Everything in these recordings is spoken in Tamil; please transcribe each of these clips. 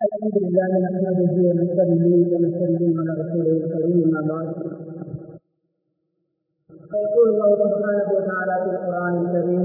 الحمد لله نحمده ونصلي ونسلم على رسوله الكريم اما بعد فيقول الله سبحانه وتعالى في القران الكريم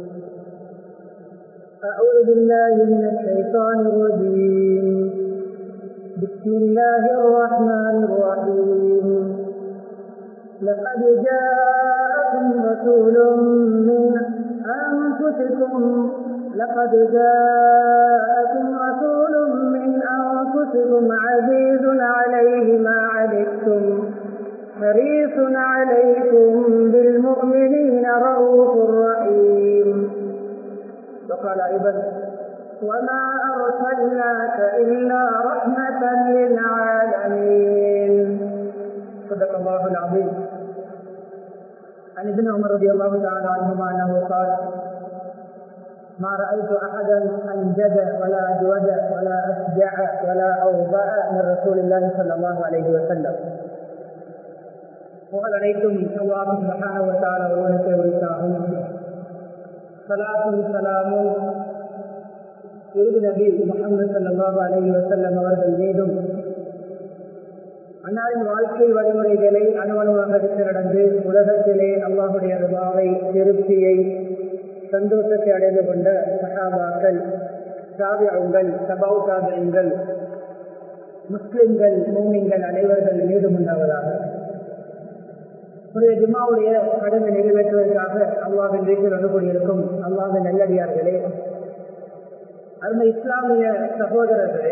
اعوذ بالله من الشيطان الرجيم بسم الله الرحمن الرحيم لقد جاءكم رسول من انفسكم لقد جاءكم رسول من أنفسكم عزيز عليه ما عنتم حريص عليكم بالمؤمنين رؤوف رحيم وقال أيضا وما أرسلناك إلا رحمة للعالمين صدق الله العظيم عن ابن عمر رضي الله تعالى عنهما أنه قال ما رأيت أحدا أنجد ولا أجود ولا أشجع ولا أوضع من رسول الله صلى الله عليه وسلم புகழ் அனைத்தும் அல்லாஹ் சுப்ஹானஹு வ தஆலா ஒருவனுக்கு உரித்தாகும் ஸலாத்தும் ஸலாமும் இறுதி நபி முஹம்மது ஸல்லல்லாஹு அலைஹி வஸல்லம் அவர்கள் மீதும் அன்னாரின் வாழ்க்கை வழிமுறைகளை அணுவணுவாக எடுத்து நடந்து உலகத்திலே அல்லாஹுடைய ருபாவை திருப்தியை சந்தோஷத்தை அடைந்து கொண்ட சகாபாக்கள் சாவியங்கள் சபாவு சாபியங்கள் முஸ்லிம்கள் மூமிங்கள் அனைவர்கள் மீது உண்டாவதாக ஒரு ஜிம்மாவுடைய கடமை நிறைவேற்றுவதற்காக அல்லாவின் வீட்டில் வந்து கொண்டிருக்கும் அல்லாவின் நல்லடியார்களே அருமை இஸ்லாமிய சகோதரர்களே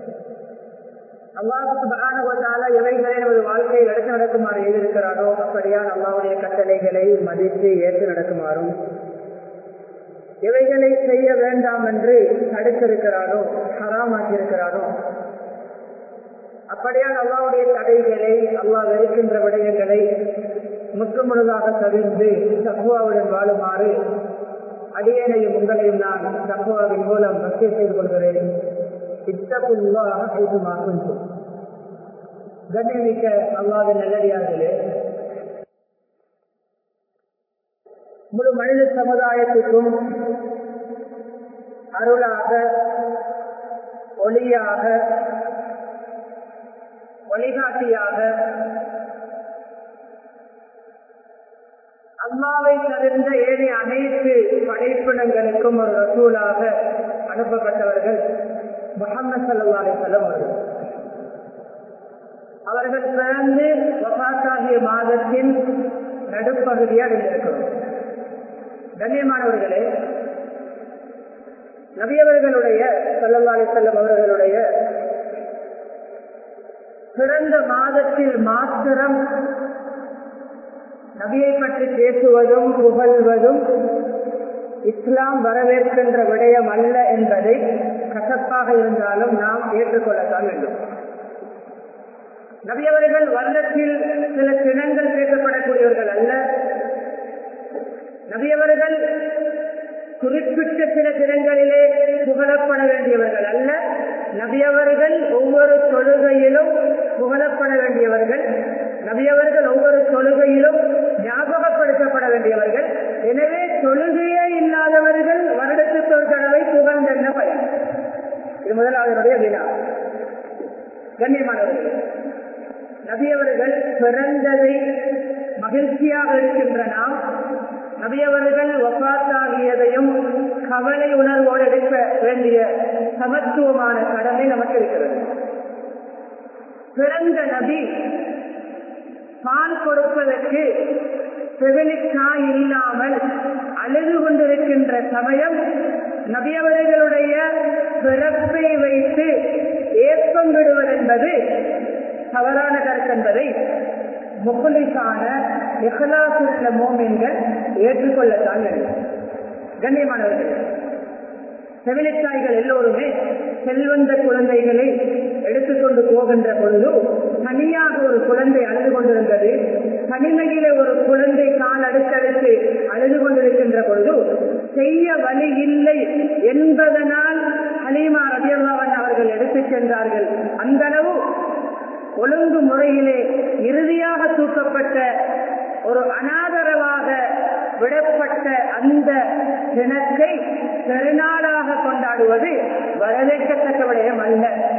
அல்லாஹால எவைகளை நமது வாழ்க்கையில் எடுத்து நடக்குமாறு எழுதியிருக்கிறாரோ அப்படியால் அல்லாவுடைய கட்டளைகளை மதித்து ஏற்று நடக்குமாறும் எவைகளை செய்ய வேண்டாம் என்று தடுத்திருக்கிறாரோ ஹராமாக்கியிருக்கிறாரோ அப்படியால் அல்லாவுடைய தடைகளை அல்லாஹ் வெறுக்கின்ற விடயங்களை முற்றுமுழுதாக தவிர்த்து தக்குவாவுடன் வாழுமாறு அடியனையும் உங்களையும் நான் தக்குவாவின் மூலம் பக்தி செய்து கொள்கிறேன் இத்தகுள்ளாக செய்துமாக்கும் கண்ணியமிக்க அல்லாவின் நல்லடியார்களே முழு மனித சமுதாயத்துக்கும் அருளாக ஒளியாக வழிகாட்டியாக அம்மாவை தவிர்ந்த ஏனைய அனைத்து படைப்பினங்களுக்கும் ஒரு ரசூலாக அனுப்பப்பட்டவர்கள் முகமது சல்லா அலிசல்லம் அவர்கள் அவர்கள் பிறந்து வபாத்தாகிய மாதத்தின் நடுப்பகுதியாக இருந்திருக்கிறோம் கண்ணியமானவர்களே நபியவர்களுடைய சல்லல்லாலி செல்லம் அவர்களுடைய பிறந்த மாதத்தில் மாத்திரம் நபியை பற்றி பேசுவதும் புகழ்வதும் இஸ்லாம் வரவேற்கின்ற விடயம் அல்ல என்பதை கசப்பாக இருந்தாலும் நாம் ஏற்றுக்கொள்ளத்தான் வேண்டும் நபியவர்கள் வருடத்தில் சில தினங்கள் பேசப்படக்கூடியவர்கள் அல்ல நபியவர்கள் குறிப்பிட்ட சில தினங்களிலே புகழப்பட வேண்டியவர்கள் அல்ல நபியவர்கள் ஒவ்வொரு தொழுகையிலும் புகழப்பட வேண்டியவர்கள் நபியவர்கள் ஒவ்வொரு தொழுகையிலும் ஞாபகப்படுத்தப்பட வேண்டியவர்கள் எனவே தொழுகையே இல்லாதவர்கள் வருடத்துக்கு ஒரு தடவை புகழ்ந்தென்ன பயன் இது முதலாவதுடைய வினா கண்ணியமானவர்கள் நபியவர்கள் பிறந்ததை மகிழ்ச்சியாக இருக்கின்ற நாம் நபியவர்கள் ஒப்பாத்தாகியதையும் கவலை உணர்வோடு எடுக்க வேண்டிய சமத்துவமான கடமை நமக்கு இருக்கிறது பிறந்த நபி பால் கொடுப்பதற்கு செவிலிக்காய் இல்லாமல் அழுது கொண்டிருக்கின்ற சமயம் நபியவர்களுடைய பிறப்பை வைத்து ஏற்பம் விடுவதென்பது தவறான கருத்து என்பதை முகுலிசான இஹ்லாசுள்ள மோமின்கள் ஏற்றுக்கொள்ளத்தான் வேண்டும் கண்ணியமானவர்கள் செவிலித்தாய்கள் எல்லோருமே செல்வந்த குழந்தைகளை எடுத்துக்கொண்டு போகின்ற பொழுது தனியாக ஒரு குழந்தை அழுது கொண்டிருந்தது தனிமையிலே ஒரு குழந்தை கால் அடுத்தடுத்து அழுது கொண்டிருக்கின்ற பொழுது செய்ய வழி இல்லை என்பதனால் ஹலீமா ரபியல்லாவன் அவர்கள் எடுத்துச் சென்றார்கள் அந்த அளவு ஒழுங்கு முறையிலே இறுதியாக தூக்கப்பட்ட ஒரு அனாதரவாக விடப்பட்ட அந்த தினத்தை பெருநாளாக கொண்டாடுவது வரவேற்கத்தக்க விடயம் அல்ல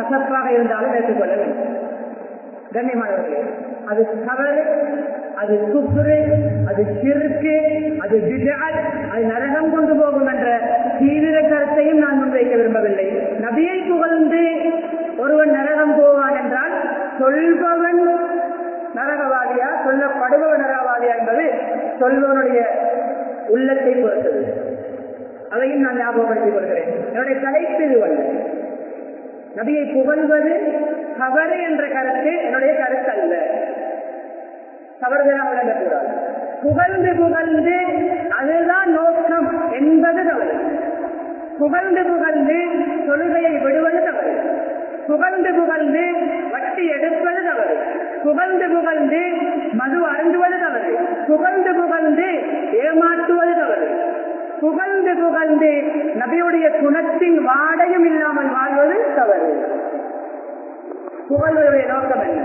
கசப்பாக இருந்தாலும் ஏற்றுக்கொள்ள வேண்டும் கண்ணியமானவர்களே அது தவறு அது குப்புரு அது சிறுக்கு அது விஜாத் அது நரகம் கொண்டு போகும் என்ற தீவிர கருத்தையும் நான் முன்வைக்க விரும்பவில்லை நபியை புகழ்ந்து ஒருவன் நரகம் போவான் என்றால் சொல்பவன் நரகவாதியா சொல்லப்படுபவன் நரகவாதியா என்பது சொல்பவனுடைய உள்ளத்தை பொறுத்தது அதையும் நான் ஞாபகப்படுத்திக் கொள்கிறேன் என்னுடைய தலைப்பு இதுவல்ல நபியை புகழ்வது தவறு என்ற கருத்து என்னுடைய கருத்து அல்ல தவறுதலாக விளங்கக்கூடாது புகழ்ந்து புகழ்ந்து அதுதான் நோக்கம் என்பது தவறு புகழ்ந்து புகழ்ந்து தொழுகையை விடுவது தவறு புகழ்ந்து புகழ்ந்து வட்டி எடுப்பது தவறு புகழ்ந்து புகழ்ந்து மது அருந்துவது தவறு புகழ்ந்து புகழ்ந்து ஏமாற்றுவது தவறு புகழ்ந்து புகழ்ந்து நபியுடைய குணத்தின் வாடையும் இல்லாமல் வாழ்வது தவறு புகழ்வதுடைய நோக்கம் என்ன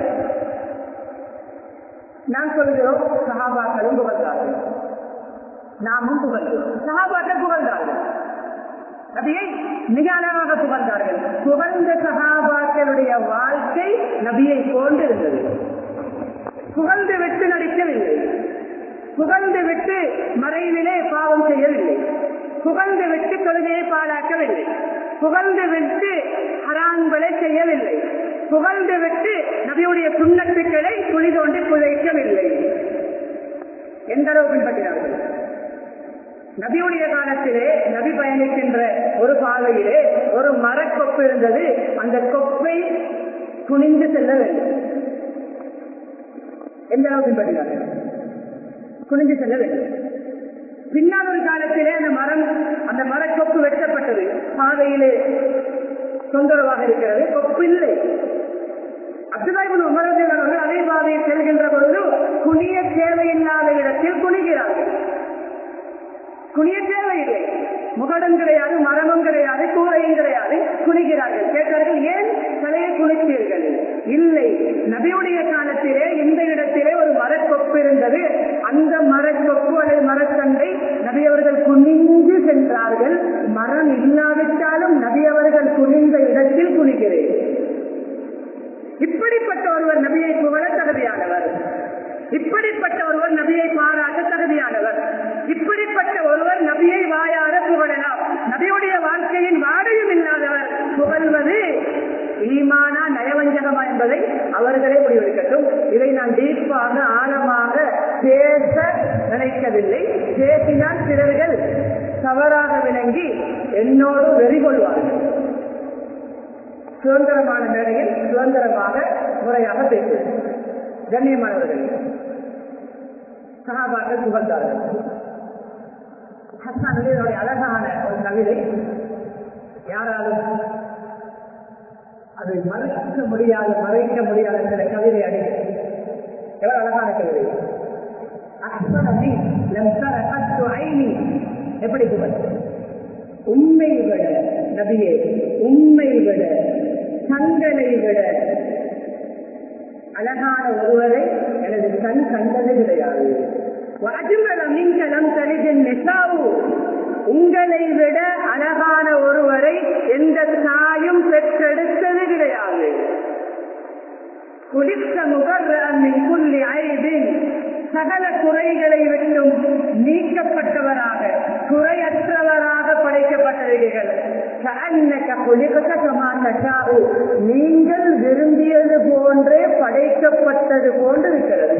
நாம் சொல்கிறோம் சகாபாக்களும் புகழ்ந்தார்கள் நாமும் புகழ்கிறோம் சகாபாக்கள் புகழ்ந்தார்கள் நபியை மிக அழகாக புகழ்ந்தார்கள் புகழ்ந்த சகாபாக்களுடைய வாழ்க்கை நபியை போன்று இருந்தது புகழ்ந்து விட்டு நடிக்கவில்லை புகழ்ந்து விட்டு மறைவிலே பாவம் செய்யவில்லை புகழ்ந்து விட்டு தொழுகையை பாழாக்கவில்லை புகழ்ந்து விட்டு ஹரான்களை செய்யவில்லை புகழ்ந்து விட்டு நபியுடைய சுண்ணத்துக்களை குழி தோண்டி புதைக்கவில்லை எந்த அளவு பின்பற்றினார்கள் நபியுடைய காலத்திலே நபி பயணிக்கின்ற ஒரு பாதையிலே ஒரு மரக்கொப்பு இருந்தது அந்த கொப்பை குனிந்து செல்ல வேண்டும் எந்த அளவு பின்பற்றினார்கள் குனிந்து செல்ல வேண்டும் பின்னால் ஒரு காலத்திலே அந்த மரம் அந்த மரக்கொப்பு வெட்டப்பட்டது பாதையிலே தொந்தரவாக இருக்கிறது கொப்பு இல்லை அப்துல்லாஹிபின் உமரத்தில் அவர்கள் அதே பாதையில் செல்கின்ற பொழுது குனிய தேவையில்லாத இடத்தில் குனிகிறார்கள் குனிய தேவையில்லை முகடம் கிடையாது மரமும் கிடையாது கூரையும் கிடையாது குனிகிறார்கள் கேட்டார்கள் ஏன் தலையை குனித்தீர்கள் இல்லை நபியுடைய காலத்திலே இந்த இடத்திலே ஒரு மரக்கொப்பு இருந்தது அந்த மரக்கொப்பு அல்லது மரத்தண்டை நபி அவர்கள் குனிந்து சென்றார்கள் மரம் இல்லாவிட்டாலும் நபி அவர்கள் குனிந்த இடத்தில் குனிகிறேன் இப்படிப்பட்ட ஒருவர் நபியை புகழ தகுதியானவர் இப்படிப்பட்ட ஒருவர் நபியை பாராட்ட தகுதியானவர் இப்படிப்பட்ட ஒருவர் நபியை வாயார புகழலாம் நபியுடைய வாழ்க்கையின் வாடையும் இல்லாதவர் புகழ்வது ஈமானா நயவஞ்சகமா என்பதை அவர்களே முடிவெடுக்கட்டும் இதை நான் டீப்பாக ஆழமாக பேச நினைக்கவில்லை பேசினால் சிலர்கள் தவறாக விளங்கி என்னோடு வெறி கொள்வார்கள் சுதந்திரமான மேடையில் சுதந்திரமாக முறையாக பேசுவேன் கண்ணியமானவர்கள் சகாபாக்கள் புகழ்ந்தார்கள் ஹஸ்தான் அலியுடைய அழகான ஒரு கவிதை யாராலும் அதை மறைக்க முடியாது மறைக்க முடியாத சில கவிதை அடி எவ்வளவு அழகான கவிதை அஹ்சன் அலி லம் தரகத்து ஐனி எப்படி புகழ் உண்மை விட நபியே உண்மை விட கண்களை விட அழகான ஒருவரை எனது கண் கண்டது கிடையாது உங்களை விட அழகான ஒருவரை எந்த தாயும் பெற்றெடுத்தது கிடையாது குளித்த முகர்மின் புள்ளி ஐபின் சகல குறைகளை விட்டும் நீக்கப்பட்டவராக குறையற்றவராக படைக்கப்பட்டிருக்கிறீர்கள் நீங்கள் விரும்பியது போன்றே படைக்கப்பட்டது போன்று இருக்கிறது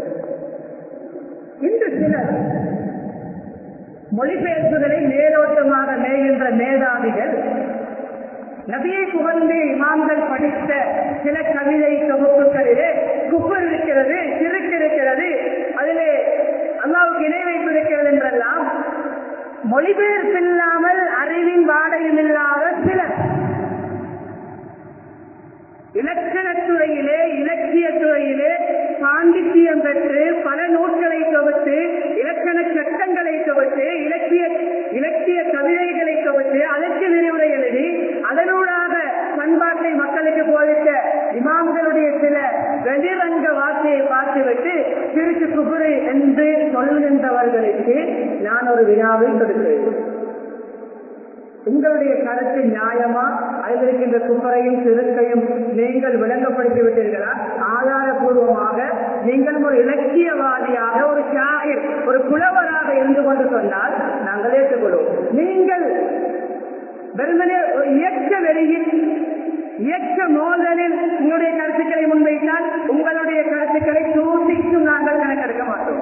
இன்று சிலர் மொழிபெயர்ப்புகளை மேலோட்டமாக மேய்கின்ற மேதாவிகள் நபியை புகழ்ந்து இமாம்கள் படித்த சில கவிதை தொகுப்புகளிலே குப்பர் இருக்கிறது சிறுக்கு இருக்கிறது அதிலே அல்லாவுக்கு இணை வைப்பு இருக்கிறது என்றெல்லாம் மொழிபெயர்ப்பில்லாமல் அறிவின் வாடையும் இல்லாத சிலர் இலக்கணத்துறையிலே இலக்கிய துறையிலே பாண்டித்தியம் பெற்று பல நூல்களை தொகுத்து இலக்கண சட்டங்களை தொகுத்து இலக்கிய இலக்கிய கவிதைகளை தொகுத்து அதற்கு விரிவுரை எழுதி அதனூடாக பண்பாட்டை மக்களுக்கு போதித்த இமாம்களுடைய சில வெளிரங்க வார்த்தையை பார்த்துவிட்டு திருச்சி குபுரை என்று சொல்கின்றவர்களுக்கு நான் ஒரு வினாவை கொடுக்கிறேன் உங்களுடைய கருத்து நியாயமா அதில் இருக்கின்ற குப்பரையும் சிறுக்கையும் நீங்கள் விளங்கப்படுத்தி விட்டீர்களா ஆதாரபூர்வமாக நீங்கள் ஒரு இலக்கியவாதியாக ஒரு ஷாகிர் ஒரு புலவராக இருந்து கொண்டு சொன்னால் நாங்கள் ஏற்றுக்கொள்வோம் நீங்கள் வெறுமனே ஒரு இயக்க வெளியில் இயக்க மோதலில் உங்களுடைய கருத்துக்களை முன்வைத்தால் உங்களுடைய கருத்துக்களை தூசிக்கும் நாங்கள் கணக்கெடுக்க மாட்டோம்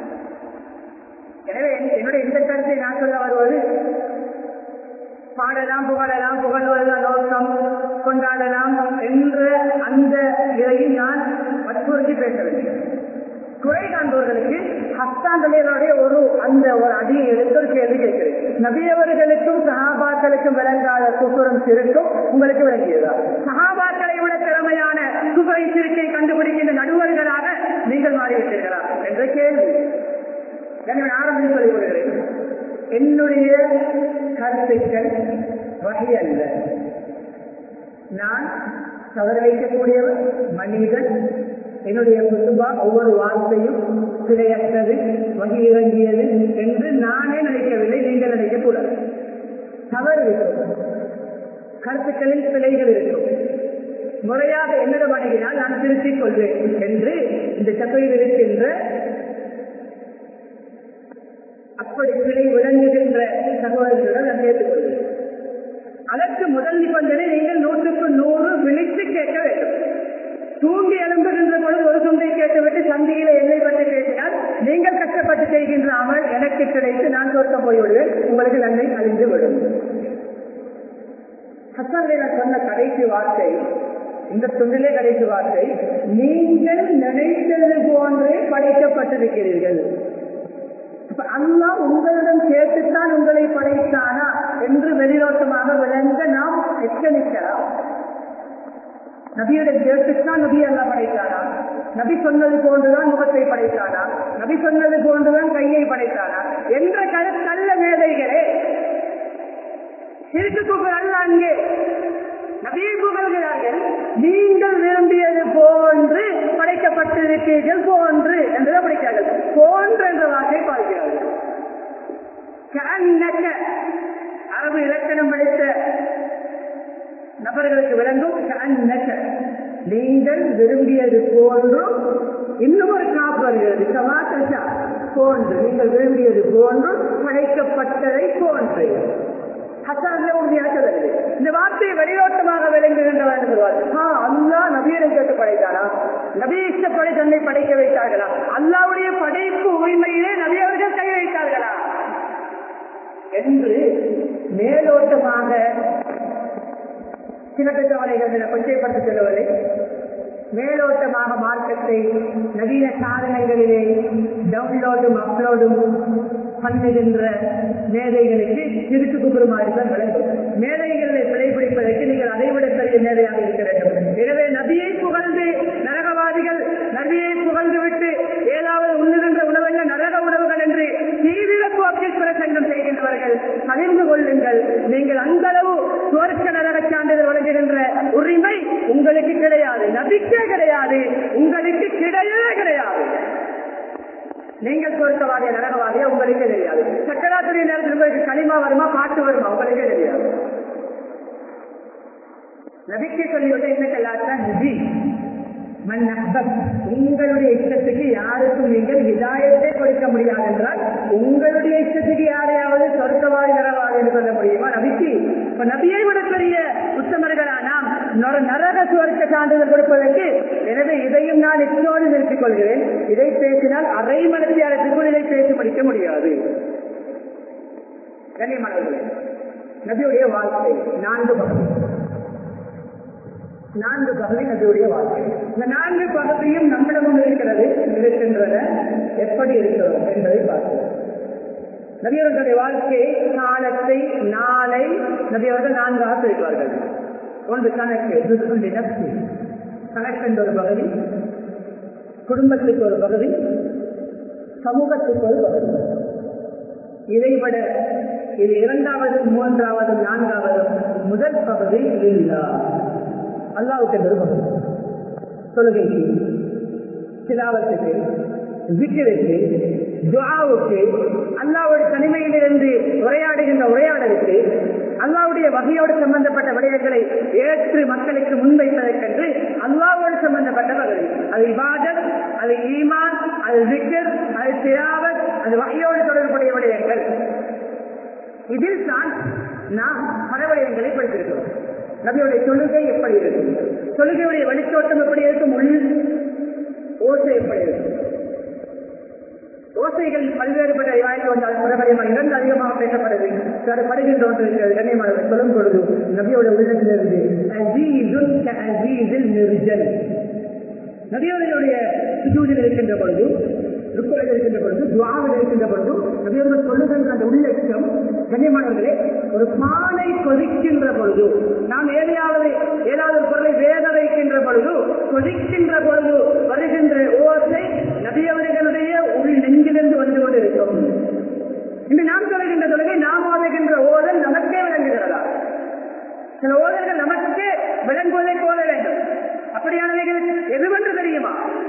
எனவே என்னுடைய இந்த கருத்தை நான் சொல்ல வருவது பாடலாம் புகழலாம் புகழ்வதுதான் நோக்கம் கொண்டாடலாம் என்ற அந்த இதையும் நான் வற்புறுத்தி பேசவில்லை குறை காண்பவர்களுக்கு ஹஸ்தாந்தலையருடைய ஒரு அந்த ஒரு அடியை எடுத்து ஒரு கேள்வி கேட்கிறேன் நபியவர்களுக்கும் சகாபாக்களுக்கும் விளங்காத குசுரம் சிறுக்கும் உங்களுக்கு விளங்கியதா சகாபாக்களை விட திறமையான குசுரை சிறுக்கை கண்டுபிடிக்கின்ற நடுவர்களாக நீங்கள் மாறிவிட்டீர்களா என்ற கேள்வி எனவே ஆரம்பித்து சொல்லிக் கொள்கிறேன் என்னுடைய கருத்துக்கள் வகை அல்ல நான் தவறு வைக்கக்கூடியவர் மனிதன் என்னுடைய குடும்பா ஒவ்வொரு வார்த்தையும் பிழையற்றது வகி இறங்கியது என்று நானே நினைக்கவில்லை நீங்கள் நினைக்கக்கூடாது தவறு இருக்கும் கருத்துக்களில் பிழைகள் இருக்கும் முறையாக என்னிடம் அணுகினால் நான் திருத்திக் கொள்வேன் என்று இந்த சபையில் இருக்கின்ற அப்படி பிழை விளங்குகின்ற சகோதரர்களுடன் நான் கேட்டுக்கொள்வேன் அதற்கு முதல் நிபந்தனை நீங்கள் நூற்றுக்கு நூறு விழித்து கேட்க வேண்டும் தூண்டி எழும்புகின்ற பொழுது ஒரு துண்டை கேட்டுவிட்டு சந்தியில என்னை பற்றி பேசினால் நீங்கள் கஷ்டப்பட்டு செய்கின்ற அமல் எனக்கு கிடைத்து நான் தோற்க போய்விடுவேன் உங்களுக்கு நன்மை அழிந்து விடும் ஹசன்ல சொன்ன கடைசி வார்த்தை இந்த துண்டிலே கடைசி வார்த்தை நீங்கள் நினைத்தது போன்றே படைக்கப்பட்டிருக்கிறீர்கள் அல்லா உங்களிடம் கேட்டுத்தான் உங்களை படைத்தானா என்று வெளிநோட்டமாக விளங்க நாம் எச்சரிக்கலாம் நபியுடைய கேட்டுத்தான் நபி அல்லா படைத்தானா நபி சொன்னது போன்றுதான் முகத்தை படைத்தானா நபி சொன்னது போன்றுதான் கையை படைத்தானா என்ற கருத்தல்ல மேதைகளே சிரித்து கூப்பிட அல்ல அங்கே நபியை புகழ்கிறார்கள் நீங்கள் விரும்பியது போன்று படைக்கப்பட்டிருக்கீர்கள் போன்று என்றுதான் படிக்கிறார்கள் போன்று என்ற வார்த்தை பார்க்கிறார்கள் அரபு இலக்கணம் படித்த நபர்களுக்கு விளங்கும் நீங்கள் விரும்பியது போன்றும் இன்னும் ஒரு காப்பு வருகிறது சமாத்தா போன்று நீங்கள் விரும்பியது போன்றும் படைக்கப்பட்டதை போன்று இந்த வார்த்தையை வெளியோட்டமாக விளங்குகின்றவர் சொல்வார் அல்லா நபியை கேட்டு படைத்தாரா நபி இஷ்டப்படி தன்னை படைக்க வைத்தார்களா அல்லாவுடைய படைப்பு உரிமையிலே நபி அவர்கள் கை வைத்தார்களா என்று மேலோட்டமாக சில பெற்றவரைகள் கொச்சைப்பட்டு செல்வதை மேலோட்டமாக மார்க்கத்தை நவீன சாதனங்களிலே டவுன்லோடும் அப்லோடும் பண்ணுகின்ற மேதைகளுக்கு திருட்டு குப்புறமாறு தான் விளங்கும் மேதைகளை பிழைப்பிடிப்பதற்கு நீங்கள் அதைவிட பெரிய மேதையாக இருக்க வேண்டும் எனவே நபியை புகழ்ந்து நரகவாதிகள் நபியை புகழ்ந்து விட்டு ஏதாவது உண்ணுகின்ற உணவுகள் நரக உணவுகள் என்று தீவிர போக்கில் பிரசங்கம் செய்கின்றவர்கள் பகிர்ந்து கொள்ளுங்கள் நீங்கள் அந்த அளவு சுவர்க்க நரக சான்றிதழ் வழங்குகின்ற உரிமை உங்களுக்கு கிடையாது நபிக்கே கிடையாது உங்களுக்கு கிடையவே கிடையாது நீங்கள் சொர்க்கவாதிய நரகவாதியா உங்களுக்கே தெரியாது சக்கராத்துடைய நேரத்தில் உங்களுக்கு களிமா வருமா பாட்டு வருமா உங்களுக்கே தெரியாது நபிக்கை சொல்லிவிட்ட இன்னைக்கு எல்லாத்தான் நிதி உங்களுடைய இஷ்டத்துக்கு யாருக்கும் நீங்கள் விதாயத்தை கொடுக்க முடியாது என்றால் உங்களுடைய இஷ்டத்துக்கு யாரையாவது சொர்க்கவாதி நரவாதி என்று சொல்ல முடியுமா நபிக்கு இப்ப நபியை விட பெரிய உத்தமர்களா நாம் நரக சுவர்க்க சான்றிதழ் கொடுப்பதற்கு எனவே இதையும் நான் இத்தோடு நிறுத்திக் கொள்கிறேன் இதை பேசினால் அரை மனத்தியாளத்துக்குள் இதை பேசி படிக்க முடியாது கண்ணியமானவர்களே நபியுடைய வாழ்க்கை நான்கு பகுதி நான்கு பகுதி நபியுடைய வாழ்க்கை இந்த நான்கு பகுதியும் நம்மிடமும் இருக்கிறது இருக்கின்றன எப்படி இருக்கிறோம் என்பதை பார்க்கிறோம் நபியவர்களுடைய வாழ்க்கை காலத்தை நாளை நபியவர்கள் நான்காக பிரிப்பார்கள் ஒன்று கணக்கு நப்சி கணக்கு என்ற ஒரு பகுதி குடும்பத்துக்கு ஒரு பகுதி சமூகத்துக்கு ஒரு பகுதி இதைவிட இது இரண்டாவது மூன்றாவது நான்காவது முதல் பகுதி இல்லா அல்லாவுக்கு என்பது பகுதி தொழுகைக்கு சிலாவத்துக்கு விக்கிற்கு துவாவுக்கு அல்லாவுடைய தனிமையிலிருந்து உரையாடுகின்ற உரையாடலுக்கு அல்லாவுடைய வகையோடு சம்பந்தப்பட்ட விடயங்களை ஏற்று மக்களுக்கு முன்வைப்பதற்கென்று அல்லாவோடு சம்பந்தப்பட்ட வகை அது இபாதத் அது ஈமான் அது விக்கர் அது திராவத் அது வகையோடு தொடர்புடைய விடயங்கள் இதில் தான் நாம் பல விடயங்களை படித்திருக்கிறோம் நபியுடைய தொழுகை எப்படி இருக்கும் தொழுகையுடைய வழித்தோட்டம் எப்படி இருக்கும் உள் ஓசை எப்படி இருக்கும் ஓசைகள் பல்வேறுபட்ட வாய்ப்பு வந்தால் பிரபலமாக இரண்டு அதிகமாக பேசப்படுது அது படுகின்ற ஒன்று இருக்கிறது கண்ணியமாக சொல்லும் பொழுது நபியோட உள்ளத்திலிருந்து அஜீதுன் க அஜீதில் நிர்ஜல் நபியோடைய சுஜூதில் இருக்கின்ற பொழுது ருக்குவில் இருக்கின்ற பொழுது துவாவில் இருக்கின்ற பொழுது நபியோர்கள் சொல்லுகின்ற அந்த உள்ளட்சம் கண்ணியமானவர்களே ஒரு பானை கொதிக்கின்ற பொழுது நாம் ஏதாவது ஏதாவது ஒரு பொருளை வேக வைக்கின்ற பொழுது கொதிக்கின்ற பொழுது வருகின்ற ஓசை நபியவர்களுடைய உள் நெஞ்சிலிருந்து வந்து கொண்டிருக்கும் இன்று நாம் சொல்லுகின்ற தொழுகை நாம் ஓதுகின்ற ஓதல் நமக்கே விளங்குகிறதா சில ஓதல்கள் நமக்கே விளங்குவதை போல வேண்டும் அப்படியானவைகள் எதுவென்று தெரியுமா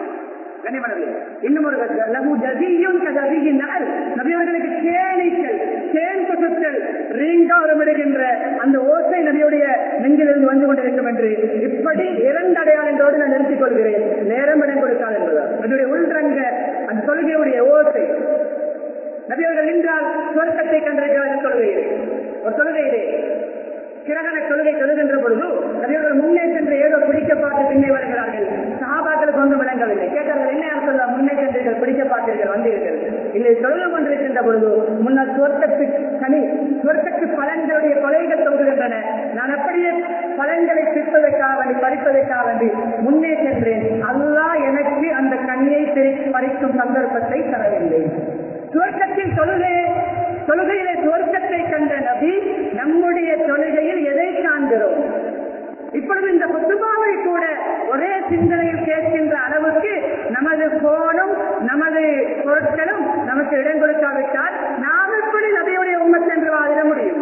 இன்னும் ஒரு லகு ஜதியும் கதவியின் நபியவர்களுக்கு தேனீக்கள் தேன் கொசுக்கள் ரீங்காரமிடுகின்ற அந்த ஓசை நபியுடைய நெஞ்சிலிருந்து வந்து கொண்டிருக்கும் என்று இப்படி இரண்டு அடையாளங்களோடு நான் நிறுத்திக் கொள்கிறேன் நேரம் இடம் கொடுத்தால் என்பதால் அதனுடைய உள்ரங்க அந்த தொழுகையுடைய ஓசை நபியவர்கள் நின்றால் சுவர்க்கத்தை கண்டிருக்கிறார் தொழுகையிலே ஒரு தொழுகையிலே கிரகண தொழுகை தொழுகின்ற பொழுது நபியவர்கள் முன்னே சென்று ஏதோ பிடிக்க பார்த்து பின்னே வருகிறார்கள் சகாபாக்களுக்கு ஒன்றும் விளங்கவில்லை கேட்டார்கள் என்ன சொல்ல முன்னே சென்றீர்கள் பிடிக்க பார்த்தீர்கள் வந்தீர்கள் இல்லை தொழுது கொண்டிருக்கின்ற பொழுது முன்னால் சுவர்க்கத்து கனி சுவர்க்கத்து பலன்களுடைய கொலைகள் தொங்குகின்றன நான் அப்படியே பலன்களை பிற்பதற்காக வேண்டி பறிப்பதற்காக வேண்டி முன்னே சென்றேன் அல்லாஹ் எனக்கு அந்த கனியை பறிக்கும் சந்தர்ப்பத்தை தரவில்லை சுவர்க்கத்தில் தொழுகையை தொழுகையிலே சுவர்க்கத்தை கண்ட நபி நம்முடைய தொழுகையில் எதை காண்கிறோம் இப்பொழுது இந்த புத்துபாவை கூட ஒரே சிந்தனையில் கேட்கின்ற அளவுக்கு நமது போனும் நமது பொருட்களும் நமக்கு இடம் கொடுக்காவிட்டால் நாம் எப்படி நபியுடைய உண்மை என்று வாதிட முடியும்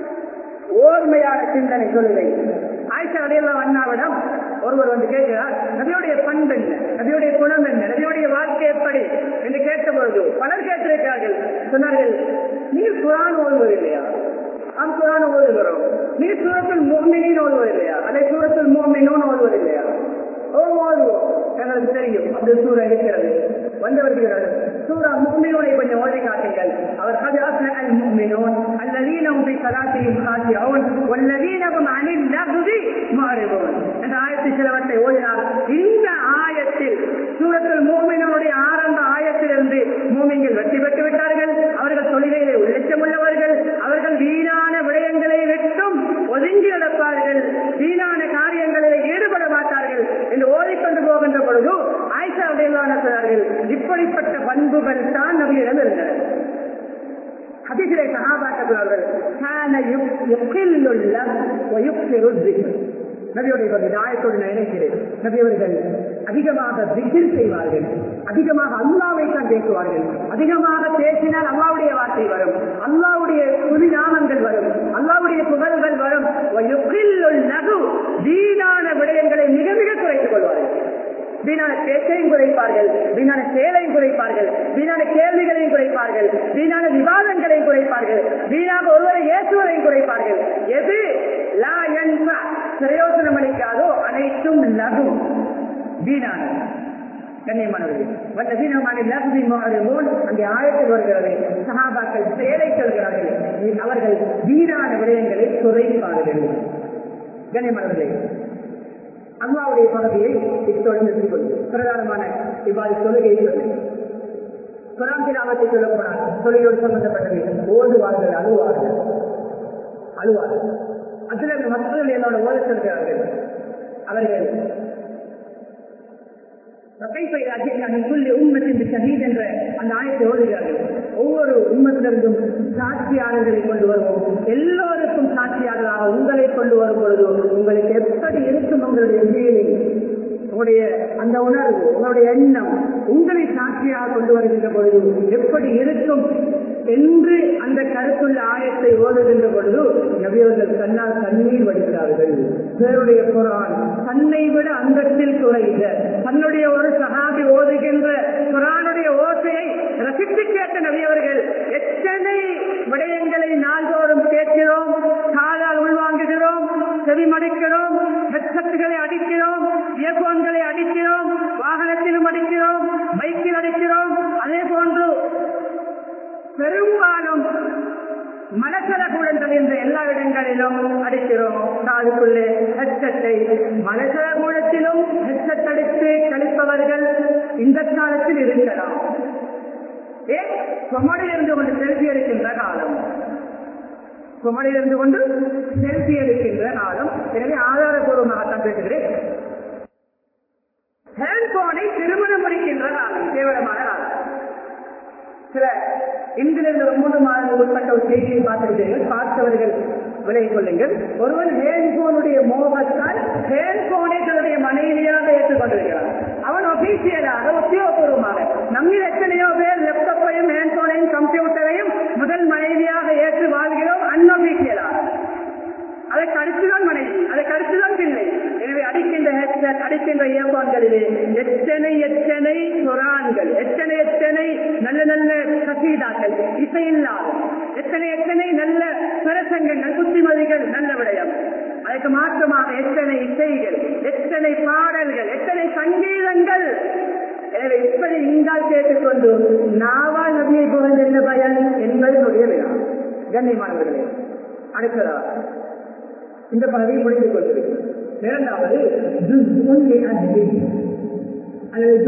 ஓர்மையான சிந்தனை சொல்லுகை ஆயிஷா அடையலாம் அண்ணாவிடம் ஒருவர் வந்து கேட்கிறார் நபியுடைய பண்பு என்ன நபியுடைய குணம் என்ன நபியுடைய வாழ்க்கை எப்படி என்று கேட்ட பொழுது பலர் கேட்டிருக்கிறார்கள் சொன்னார்கள் நீர் குரான் ஓதுவது இல்லையா நாம் குரான் ஓதுகிறோம் நீர் சூரத்தில் மோமினின் ஓதுவது இல்லையா அல்லது சூரத்தில் மோமினோன் ஓதுவது இல்லையா ஓ ஓதுவோம் எங்களுக்கு தெரியும் அந்த சூரா இருக்கிறது வந்தவர்கள் சூரா முக்மினோனை கொஞ்சம் ஓதி காட்டுங்கள் அவர் قد أفلح المؤمنون الذين هم في صلاتهم خاشعون والذين هم عن اللغو معرضون என்ற ஆயத்து சிலவற்றை ஓதினார் இந்த ஆயத்தில் சூரத்தில் மூமினுடைய ஆரம்ப ஆயத்திலிருந்து மூமிங்கள் வெற்றி பெற்று விட்டார்கள் அவர்கள் தொழிலையிலே உள்ளச்சம் உள்ளவர்கள் அவர்கள் வீணான விடயங்களை விட்டும் ஒதுங்கி நடப்பார்கள் வீணான காரியங்களில் ஈடுபட மாட்டார்கள் என்று ஓதிக்கொண்டு போகின்ற பொழுது ஆயிஷா உடையலான சொன்னார்கள் இப்படிப்பட்ட பண்புகள் தான் நபியிடம் இருந்தன ஹதீசிலே சகாபாக்கிறார்கள் நபியுடைய கொஞ்சம் ஆயத்தோடு நான் நினைக்கிறேன் நபியவர்கள் அதிகமாக திகில் செய்வார்கள் அதிகமாக அல்லாவை தான் பேசுவார்கள் அதிகமாக பேசினால் அல்லாவுடைய வார்த்தை வரும் அல்லாவுடைய புதிநாமங்கள் வரும் அல்லாவுடைய புகழ்கள் வரும் நகு வீணான விடயங்களை மிக மிக குறைத்துக் கொள்வார்கள் வீணான பேச்சையும் குறைப்பார்கள் வீணான செயலையும் குறைப்பார்கள் வீணான கேள்விகளையும் குறைப்பார்கள் வீணான விவாதங்களையும் குறைப்பார்கள் வீணாக ஒருவரை ஏற்றுவதையும் குறைப்பார்கள் எது லா என்ப பிரயோசனம் அளிக்காதோ அனைத்தும் லகு வீணான அங்கே ஆயத்தில் வருகிறது சகாபாக்கள் செயலை சொல்கிறார்கள் அவர்கள் வீணான விடயங்களை குறைப்பார்கள் கண்ணியமானவர்களே அல்லாவுடைய பதவியை இத்தோடு நிறுத்திக் கொள்ளும் பிரதானமான இவ்வாறு தொழுகையை சொல்லு குரான் திராமத்தை சொல்ல போனால் தொழுகையோடு சம்பந்தப்பட்டது ஓடுவார்கள் அழுவார்கள் அழுவார்கள் அதுல மக்கள் என்னோட ஓத சொல்கிறார்கள் அவர்கள் என்ற அந்த ஆயத்தை ஓடுகிறார்கள் ஒவ்வொரு உண்மத்திலிருந்தும் சாட்சியாளர்களை கொண்டு வருவோம் எல்லோருக்கும் சாட்சியாளராக உங்களை கொண்டு வரும் பொழுது உங்களுக்கு எப்படி இருக்கும் உங்களுடைய ஃபீலிங் உங்களுடைய அந்த உணர்வு உங்களுடைய எண்ணம் உங்களை சாட்சியாக கொண்டு வருகின்ற பொழுது எப்படி இருக்கும் என்று அந்த கருத்துள்ள ஆயத்தை ஓதுகின்ற பொழுது நபியவர்கள் கண்ணால் தண்ணீர் வடிக்கிறார்கள் பேருடைய குரான் தன்னை விட அந்தத்தில் குறைந்த தன்னுடைய ஒரு சகாபி ஓதுகின்ற குரானுடைய ஓசையை ரசித்து கேட்ட நபியவர்கள் எத்தனை விடயங்களை நாள்தோறும் கேட்கிறோம் கால எல்லா இடங்களிலும் அடிக்கிறோம் காதுக்குள்ளே ஹெட்செட்டை மலசல மூலத்திலும் ஹெட்செட் அடித்து கழிப்பவர்கள் இந்த காலத்தில் இருக்கலாம் ஏன் கொமடியில் இருந்து கொண்டு செல்ஃபி எடுக்கின்ற காலம் குமரியில் இருந்து கொண்டு செல்ஃபி எடுக்கின்ற காலம் எனவே ஆதாரபூர்வமாகத்தான் பேசுகிறேன் ஹேண்ட்போனை திருமணம் முடிக்கின்ற காலம் கேவலமான காலம் சில இங்கிலிருந்து ஒரு மூன்று மாதங்கள் உட்பட்ட ஒரு செய்தியை பார்த்திருக்கிறீர்கள் பார்த்தவர்கள் விலகிக் கொள்ளுங்கள் ஒருவன் ஹேண்ட்போனுடைய மோகத்தால் ஹேண்ட்போனை தன்னுடைய மனைவியாக ஏற்றுக்கொண்டிருக்கிறான் அவன் ஒபிசியலாக உத்தியோகபூர்வமாக நம்மில் எத்தனையோ பேர் லேப்டாப்பையும் ஹேண்ட்போனையும் கம்ப்யூட்டரையும் முதல் மனைவியாக ஏற்று வாழ்கிறோம் அன்ஒபிசியலாக அதற்கு அடுத்துதான் மனைவி அதற்கு அடுத்துதான் பிள்ளை எனவே அடிக்கின்ற ஹெட்செட் அடிக்கின்ற இயல்பான்களிலே எத்தனை எத்தனை குரான்கள் எத்தனை எத்தனை நல்ல நல்ல கசீதாக்கள் இசையில்லாத எத்தனை எத்தனை நல்ல பிரசங்கங்கள் புத்திமதிகள் நல்ல விடயம் அதற்கு மாற்றமாக எத்தனை இசைகள் எத்தனை பாடல்கள் எத்தனை சங்கீதங்கள் எனவே இப்படி இங்கால் கேட்டுக்கொண்டு நாவால் நபியை புகழ் என்ன பயன் என்பதனுடைய விழா கண்ணியமானவர்களே அடுத்ததாக இந்த பதவியை முடித்துக் கொண்டிருக்கிறது இரண்டாவது அல்லது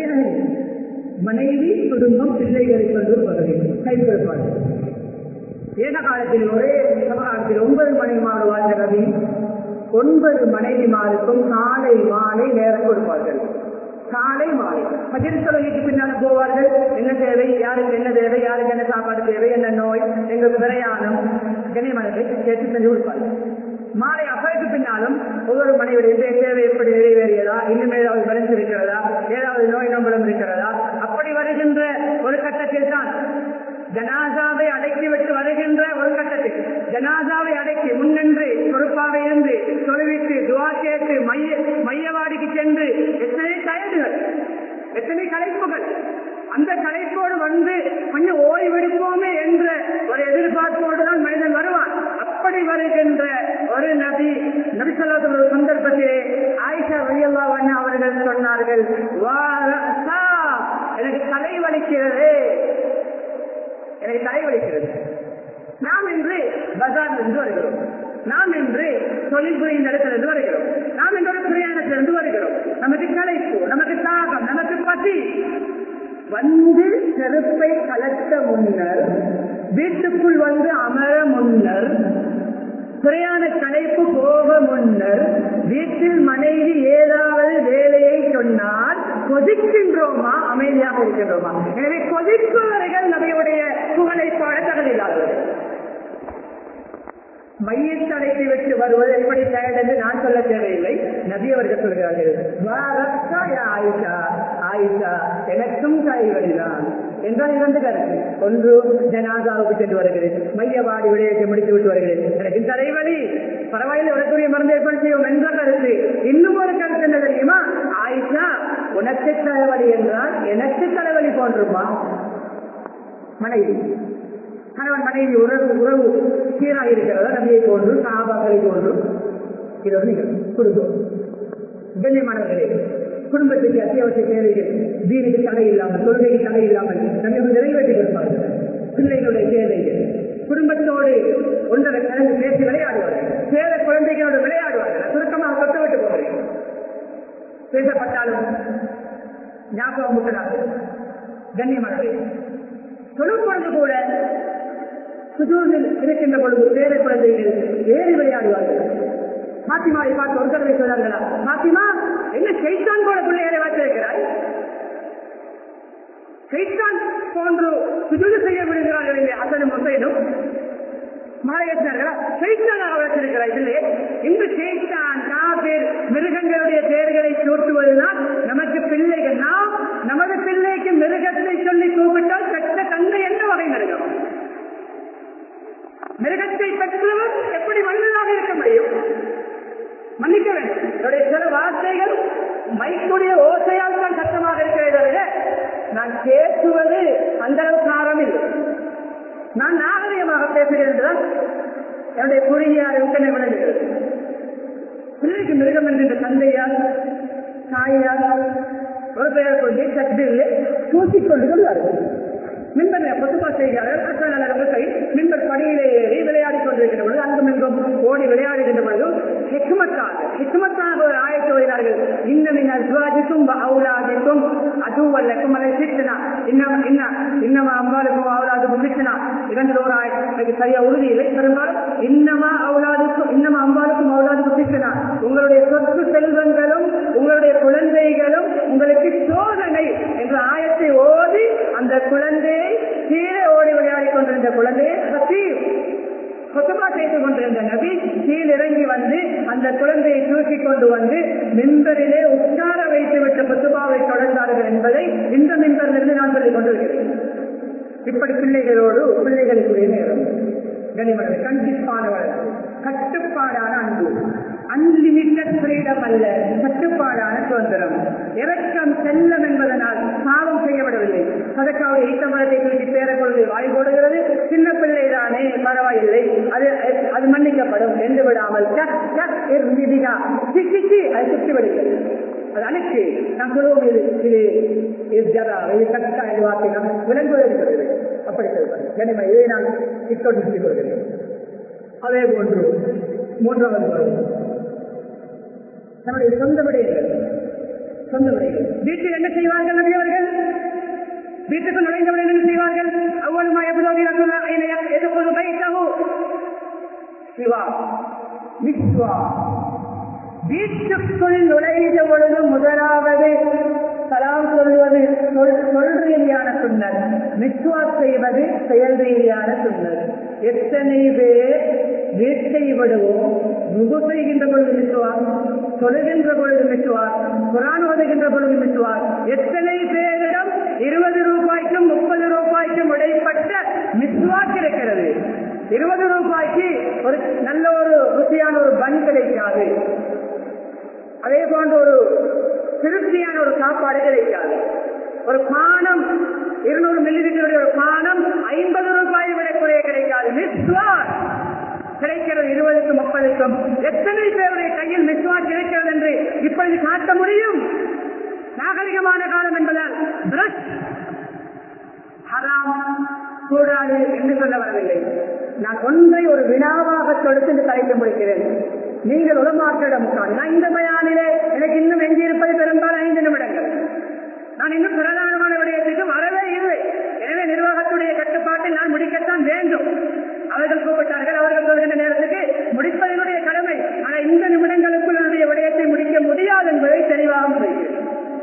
மனைவி குடும்பம் பிள்ளைகளை கொண்டு பதவி கைப்பற்பாடு ஏக காலத்தில் ஒரே சமகாலத்தில் ஒன்பது மனைவிமாறு வாழ்ந்த நபி ஒன்பது மனைவிமாருக்கும் காலை மாலை நேரம் கொடுப்பார்கள் காலை மாலை பஜன் தொழுகைக்கு பின்னால் போவார்கள் என்ன தேவை யாருக்கு என்ன தேவை யாருக்கு என்ன சாப்பாடு தேவை என்ன நோய் எங்களுக்கு பிரயாணம் கனிமனத்தை கேட்டு செஞ்சு கொடுப்பார்கள் மாலை அசைக்கு பின்னாலும் ஒவ்வொரு மனைவியுடைய தேவை எப்படி நிறைவேறியதா இன்னும் ஏதாவது வரைந்து இருக்கிறதா ஏதாவது நோய் நம்பலம் இருக்கிறதா அப்படி வருகின்ற ஒரு கட்டத்தில் தான் ஜனாசாவை அடக்கி விட்டு வருகின்ற ஒரு கட்டத்தில் ஜனாசாவை அடக்கி முன்னின்று பொறுப்பாக இருந்து தொழுவித்து துவா கேட்டு மைய மையவாடிக்கு சென்று எத்தனை கயடுகள் எத்தனை கலைப்புகள் அந்த கலைப்போடு வந்து கொஞ்சம் ஓய்வெடுப்போமே என்ற ஒரு எதிர்பார்ப்போடு தான் மனிதன் வருவான் அப்படி வருகின்ற ஒரு நபி நபிசல்லாத ஒரு சந்தர்ப்பத்திலே ஆயிஷா வழியல்லா அவர்கள் சொன்னார்கள் எனக்கு தலை வலிக்கிறது எனக்கு தலை வலிக்கிறது நாம் இன்று பஜார் இருந்து வருகிறோம் நாம் இன்று தொழில் புரியும் இடத்திலிருந்து வருகிறோம் நாம் இன்று ஒரு பிரயாணத்திலிருந்து வருகிறோம் நமக்கு கலைப்பு நமக்கு தாகம் நமக்கு பசி வந்து செருப்பை கலத்த முன்னர் வீட்டுக்குள் வந்து அமர முன்னர் பிரயாண கலைப்பு போக முன்னர் வீட்டில் மனைவி ஏதாவது வேலையை சொன்னால் கொதிக்கின்றோமா அமைதியாக இருக்கின்றோமா எனவே கொதிப்பவர்கள் நம்முடைய புகழை பாட தகுதியில்லாதவர்கள் மையத்தை அடைத்து விட்டு வருவது எப்படி தயார் என்று நான் சொல்ல தேவையில்லை நபி அவர்கள் சொல்கிறார்கள் ஆயிஷா ஆயிஷா எனக்கும் கைவழிதான் என்றால் இரண்டு கருத்து ஒன்று ஜனாதாவுக்கு சென்று வருகிறேன் மையவாடி விடயத்தை முடித்து விட்டு வருகிறேன் எனக்கு தலைவலி பரவாயில்லை உடற்குரிய மருந்து ஏற்பாடு செய்வோம் என்ற கருத்து இன்னும் ஒரு கருத்து என்ன தெரியுமா ஆயிஷா உனக்கு தலைவலி என்றால் எனக்கு தலைவலி போன்றுமா மனைவி கணவன் மனைவி உறவு உறவு சீராக இருக்கிறதா நபியை போன்று சாபாக்களை போன்று இது ஒரு நிகழ்வு குடும்பம் கண்ணியமானவர்களே குடும்பத்துக்கு அத்தியாவசிய தேவைகள் தீனுக்கு தடை இல்லாமல் கொள்கைக்கு தடை இல்லாமல் நம்ம நிறைவேற்றி கொடுப்பார்கள் பிள்ளைகளுடைய தேவைகள் குடும்பத்தோடு ஒன்றரை கலந்து பேசி விளையாடுவார்கள் சேர குழந்தைகளோடு விளையாடுவார்கள் சுருக்கமாக தொட்டு விட்டு போகிறேன் பேசப்பட்டாலும் ஞாபகம் முட்டலாது கண்ணியமானவை சொல்லும் பொழுது கூட சுஜூரில் இருக்கின்ற பொழுது பேர குழந்தைகள் ஏறி விளையாடுவார்கள் பாத்திமாவை பார்த்து ஒரு தடவை சொல்றாங்களா பாத்திமா என்ன சைத்தான் போல பிள்ளைகளை வைத்திருக்கிறாய் சைத்தான் போன்று சுஜூது செய்ய விடுகிறார்கள் இல்லை அசனும் முசைனும் மாலையத்தினர்களா சைத்தானாக வளர்த்திருக்கிறாய் இல்லையே இந்த சைத்தான் காபேர் மிருகங்களுடைய பெயர்களை சூட்டுவதுதான் நமக்கு பிள்ளைகள் நாம் நமது பிள்ளைக்கு மிருகத்தை சொல்லி கூப்பிட்டால் கட்ட தந்தை என்ன வகை மிருகம் மிருகத்தை பெற்றவர் எப்படி மனிதனாக இருக்க முடியும் மன்னிக்க வேண்டும் என்னுடைய சில வார்த்தைகள் மைக்குடைய ஓசையால் தான் சத்தமாக இருக்கிறதே தவிர நான் பேசுவது அந்த அளவுக்கு ஆரம் இல்லை நான் நாகரிகமாக பேசுகிறேன் என்றுதான் என்னுடைய குறுகிய அறிவுக்கனை விளங்குகிறது பிள்ளைக்கு மிருகம் என்கின்ற தந்தையால் தாயால் ஒரு பெயர் கொண்டு சட்டில் பூசிக்கொண்டு கொள்வார்கள் மின்பர் பொதுப்பா செய்கிறார்கள் அசல் மின்பர் படியிலே ஏறி விளையாடி கொண்டிருக்கின்ற பொழுது அங்கும் இங்கும் ஓடி விளையாடுகின்ற பொழுது ஹிக்மத்தாக ஹிக்மத்தாக ஒரு ஆயத்தை ஓதினார்கள் இன்னும் இன்ன அஸ்வாஜிக்கும் அவுலாதிக்கும் அதுவல்லக்கும் அதை சித்தனா இன்னும் இன்ன இன்னமா அம்பாளுக்கும் அவுலாதுக்கும் சித்தனா இரண்டு ஒரு ஆயத்து எனக்கு சரியா உறுதி இல்லை பெரும்பாலும் இன்னமா அவுலாதுக்கும் இன்னமா அம்பாளுக்கும் அவுலாதுக்கும் சித்தனா உங்களுடைய சொத்து செல்வங்களும் உங்களுடைய குழந்தைகளும் உங்களுக்கு சோதனை என்ற ஆயத்தை ஓதி அந்த குழந்தையை கீழே ஓடி விளையாடி கொண்டிருந்த குழந்தையை ஹசீர் கொத்தமா செய்து கொண்டிருந்த நபி கீழ் இறங்கி வந்து அந்த குழந்தையை தூக்கி கொண்டு வந்து மின்பரிலே உட்கார வைத்து விட்ட கொத்துபாவை தொடர்ந்தார்கள் என்பதை இந்த மின்பரிலிருந்து நான் சொல்லிக் கொண்டிருக்கிறேன் இப்படி பிள்ளைகளோடு பிள்ளைகளுக்குரிய நேரம் கனிமனது கண்டிப்பான வளர்ச்சி கட்டுப்பாடான அன்பு அன்லிமிட்டட் ஃப்ரீடம் அல்ல கட்டுப்பாடான சுதந்திரம் இறக்கம் செல்லம் என்பதனால் பாவம் செய்யப்படவில்லை சதக்காவை ஈட்டமரத்தை தூக்கி பேரப்பொழுது வாய் போடுகிறது சின்ன பிள்ளைதானே பரவாயில்லை அது அது மன்னிக்கப்படும் என்று விடாமல் அது சுற்றி விடுகிறது அது அனுக்கு நாம் சொல்லுவோம் இது இது இது ஜரா இது கட்டா இது வார்த்தை நாம் விளங்குவதற்கு அப்படி சொல்வது எனவே இதை நான் இத்தோடு சொல்லிக் கொள்கிறேன் அதே போன்று மூன்றாவது பருவம் நம்முடைய சொந்த விடயங்கள் சொந்த விடயங்கள் வீட்டில் என்ன செய்வார்கள் நபியவர்கள் வீட்டுக்கு நுழைந்தவுடன் என்ன செய்வார்கள் அவ்வளவு எதிர்கொண்டு பைத்தகு சிவா விஸ்வா வீட்டுக்குள் நுழைந்த பொழுது முதலாவது சலாம் சொல்வது சொல் ரீதியான சுண்ணர் மிஸ்வா செய்வது செயல் ரீதியான சுண்ணர் எத்தனை பேர் வீட்டை விடுவோம் முகு செய்கின்ற பொழுது மிஸ்வார் தொழுகின்ற பொழுது மிஸ்வார் குரான் ஓதுகின்ற பொழுது மிஸ்வார் எத்தனை பேரிடம் இருபது ரூபாய்க்கும் முப்பது ரூபாய்க்கும் இடைப்பட்ட மிஸ்வாக் இருக்கிறது இருபது ரூபாய்க்கு ஒரு நல்ல ஒரு ருசியான ஒரு பன் கிடைக்காது அதே போன்ற ஒரு திருப்தியான ஒரு சாப்பாடு கிடைக்காது ஒரு பானம் இருநூறு மில்லி லிட்டருடைய ஒரு பானம் ஐம்பது ரூபாய் விட குறைய கிடைக்காது மிஸ்வார் கிடைக்கிறது இருபதுக்கும் முப்பதுக்கும் எத்தனை பேருடைய கையில் மிஸ்வார் கிடைக்கிறது என்று இப்பொழுது காட்ட முடியும் நாகரிகமான காலம் என்பதால் பிரஷ் ஹராம் கூடாது என்று சொல்ல வரவில்லை நான் ஒன்றை ஒரு வினாவாக தொடுத்து இந்த தலைக்க முடிக்கிறேன் நீங்கள் உலமாற்றிடம் நான் இந்த பயானிலே எனக்கு இன்னும் எஞ்சியிருப்பது பெரும்பாலும் ஐந்து நிமிடங்கள் நான் இன்னும் பிரதானமான விடயத்துக்கு வரவே இல்லை எனவே நிர்வாகத்துடைய கட்டுப்பாட்டில் நான் முடிக்கத்தான் வேண்டும் அவர்கள் கூப்பிட்டார்கள் அவர்கள் சொல்கின்ற நேரத்துக்கு முடிப்பதனுடைய கடமை ஆனால் இந்த நிமிடங்களுக்குள் என்னுடைய விடயத்தை முடிக்க முடியாது என்பதை தெளிவாக சொல்கிறேன்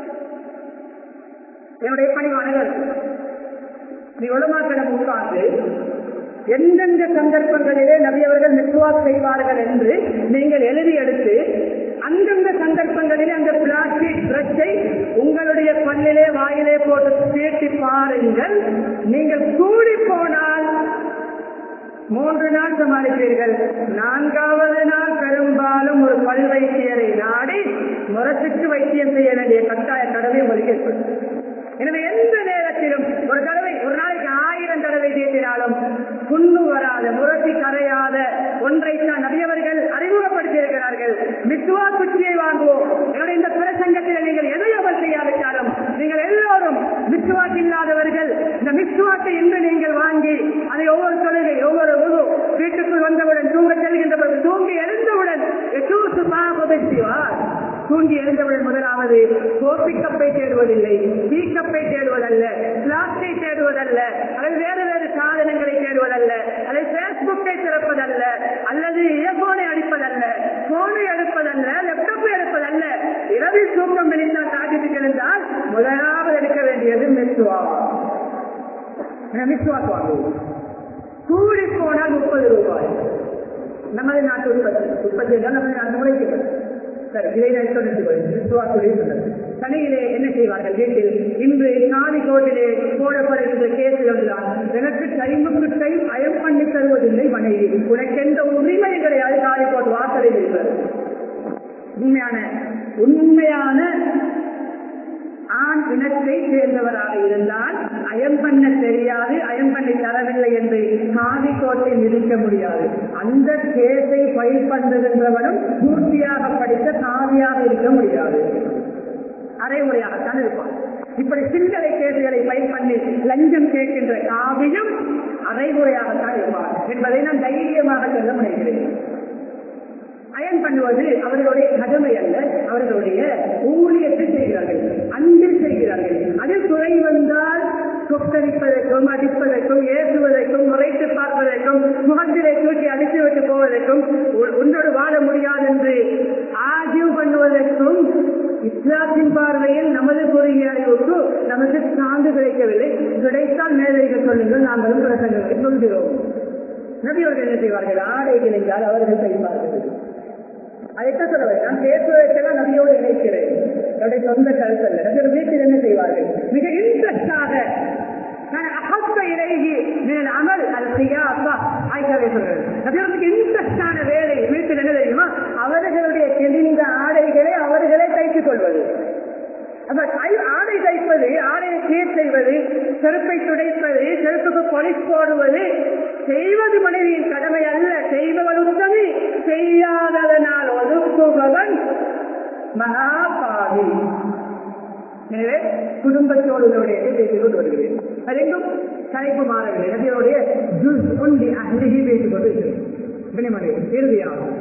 என்னுடைய பணிவானவர் நீ உலமாக்கிடம் உட்கார்ந்து எந்தெந்த சந்தர்ப்பங்களிலே நபியவர்கள் மிஸ்வாக் செய்வார்கள் என்று நீங்கள் எழுதி எடுத்து அந்தந்த சந்தர்ப்பங்களிலே அந்த பிளாஸ்டிக் பிரச்சை உங்களுடைய பல்லிலே வாயிலே போட்டு தீட்டி பாருங்கள் நீங்கள் கூடி போனால் மூன்று நாள் சமாளிப்பீர்கள் நான்காவது நாள் பெரும்பாலும் ஒரு பல் வைத்தியரை நாடி முரசுக்கு வைத்தியம் செய்ய வேண்டிய கட்டாய கடமை உங்களுக்கு ஏற்படும் எனவே எந்த நேரத்திலும் ஒரு தடவை ஒரு நாளைக்கு ஆயிரம் தடவை தீட்டினாலும் புண்ணு வராத முரசி கரையாத ஒன்றைத்தான் நபியவர்கள் அறிமுகப்படுத்தியிருக்கிறார்கள் மித்துவா குச்சியை வாங்குவோம் என்னுடைய இந்த பிரசங்கத்தில் நீங்கள் எதை அவர் செய்யாவிட்டாலும் நீங்கள் எல்லோரும் மித்துவாக்கு இல்லாதவர்கள் இந்த மித்துவாக்கை இன்று நீங்கள் வாங்கி அதை ஒவ்வொரு தொழிலை ஒவ்வொரு உரு வீட்டுக்குள் வந்தவுடன் தூங்க செல்கின்ற பொழுது தூங்கி எழுந்தவுடன் தூங்கி எழுந்தவுடன் முதலாவது கோப்பி கப்பை தேடுவதில்லை டீ கப்பை தேடுவதல்ல பிளாஸ்டை தேடுவதல்ல அல்லது வேறு வேறு சாதனங்களை தேடுவதல்ல அல்லது பேஸ்புக்கை திறப்பதல்ல அல்லது இயர்போனை அடிப்பதல்ல போனை எடுப்பதல்ல லேப்டாப்பை எடுப்பதல்ல இரவில் தூக்கம் விழித்தால் காட்டிட்டு எழுந்தால் முதலாவது எடுக்க வேண்டியது மெத்துவா மெத்துவாக்கு வாங்குவோம் கூடி போனால் முப்பது ரூபாய் நமது நாட்டு உற்பத்தி உற்பத்தி தான் நமது நாட்டு உழைக்கிறது சரி இதை நான் சொல்லிட்டு சொன்னது தனியிலே என்ன செய்வார்கள் வீட்டில் இன்று காவி கோட்டிலே போடப்படுகின்ற கேசுகள் தான் எனக்கு டைமுக்கு டைம் அயம் பண்ணி தருவதில்லை மனைவி உனக்கு எந்த உரிமை கிடையாது காவி கோட் வாசலில் இருக்கிறது உண்மையான உண்மையான ஆண் இனத்தை சேர்ந்தவராக இருந்தால் அயம் பண்ண தெரியாது அயம் பண்ணி தரவில்லை என்று காவி கோட்டை நிறுத்த முடியாது அந்த கேஸை பயிர் பண்ணுகின்றவனும் பூர்த்தியாக படித்த காவியாக இருக்க முடியாது அரைமுறையாகத்தான் இருப்பான் இப்படி சில்லறை கேசுகளை பயன் பண்ணி லஞ்சம் கேட்கின்ற காவியம் அரைமுறையாகத்தான் இருப்பார் என்பதை நான் தைரியமாக சொல்ல முனைகிறேன் அயன் பண்ணுவது அவர்களுடைய கடமை அல்ல அவர்களுடைய ஊழியத்தை செய்கிறார்கள் அன்பில் செய்கிறார்கள் அதில் துறை வந்தால் கொக்கரிப்பதற்கும் அடிப்பதற்கும் ஏசுவதற்கும் முறைத்து பார்ப்பதற்கும் முகத்திலே தூக்கி அடித்து விட்டு போவதற்கும் உ- உன்னோடு வாழ முடியாது என்று ஆஜீவ் பண்ணுவதற்கும் இஸ்லாத்தின் பார்வையில் நமது பொறியியல் அறிவுக்கு நமக்கு சான்று கிடைக்கவில்லை கிடைத்தால் மேதைகள் சொல்லுங்கள் நாங்களும் பிரசங்களை சொல்கிறோம் நபியவர்கள் என்ன செய்வார்கள் ஆடை கிடைத்தால் அவர்கள் செய்வார்கள் அதைத்தான் சொல்லுவேன் நான் பேசுவதற்கெல்லாம் நபியோடு இணைக்கிறேன் என்னுடைய சொந்த கருத்து அல்ல நபியோட வீட்டில் என்ன செய்வார்கள் மிக இன்ட்ரெஸ்டாக நான் அகத்த இலகி நீங்கள் அமல் அது செய்யாப்பா ஆய்க்காவே சொல்றேன் நபியோருக்கு இன்ட்ரெஸ்டான வேலை வீட்டில் என்ன தெரியுமா அவர்களுடைய தெளிந்த ஆடைகளை அவர்களே தைத்துக் கொள்வது அப்ப ஐ- ஆடை தைப்பது ஆடையை சீர் செய்வது செருப்பை துடைப்பது செருப்புக்கு பொலிஸ் போடுவது செய்வது மனைவியின் கடமை அல்ல செய்பவன் உத்தமி செய்யாததனால் ஒதுக்குபவன் மகாபாவி எனவே குடும்பத்தோடு இதனுடைய பேசிக் கொண்டு வருகிறேன் அதெங்கும் தலைப்பு மாறவில்லை நபியோடைய ஜூஸ் ஒன்லி அஹ்லிஹி பேசிக் கொண்டு இருக்கிறேன் கனிமணி இறுதியாகும்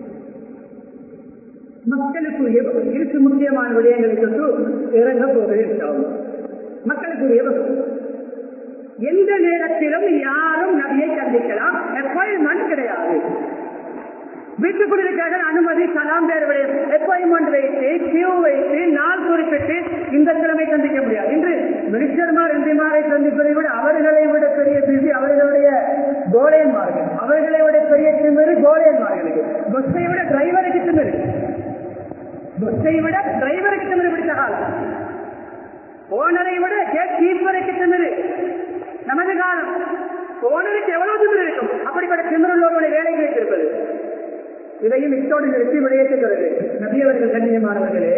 மக்களுக்குரிய இருக்கு முக்கியமான விடயங்களை தொட்டு இறங்க போகிறேன் மக்களுக்குரிய வகுப்பு. எந்த நேரத்திலும் யாரும் நபியை சந்திக்கலாம் அப்பாயின்மெண்ட் கிடையாது வீட்டுக்குள் இருக்கிற அனுமதி சலாம் பேர் அப்பாயின்மெண்ட் வைத்து கியூ வைத்து நாள் குறிப்பிட்டு இந்த கிழமை சந்திக்க முடியாது இன்று மினிஸ்டர்மார் எம்பிமாரை சந்திப்பதை விட அவர்களை விட பெரிய பிசி அவர்களுடைய கோலையன்மார்கள் அவர்களை விட பெரிய திமிரு கோலையன்மார்களுக்கு பஸ்ஸை விட டிரைவருக்கு திமிரு பஸ்ஸை விட டிரைவருக்கு திமிரு பிடித்த காலம் ஓனரை விட கேட் கீப்பருக்கு திமிரு நமது காலம் ஓனருக்கு எவ்வளவு திமிரு இருக்கும் அப்படிப்பட்ட திமிருள்ளவர்களை வேலைக்கு வைத்திருப்பது இதையும் இத்தோடு நிறுத்தி விளையாட்டுகிறது நபியவர்கள் கண்ணியமானவர்களே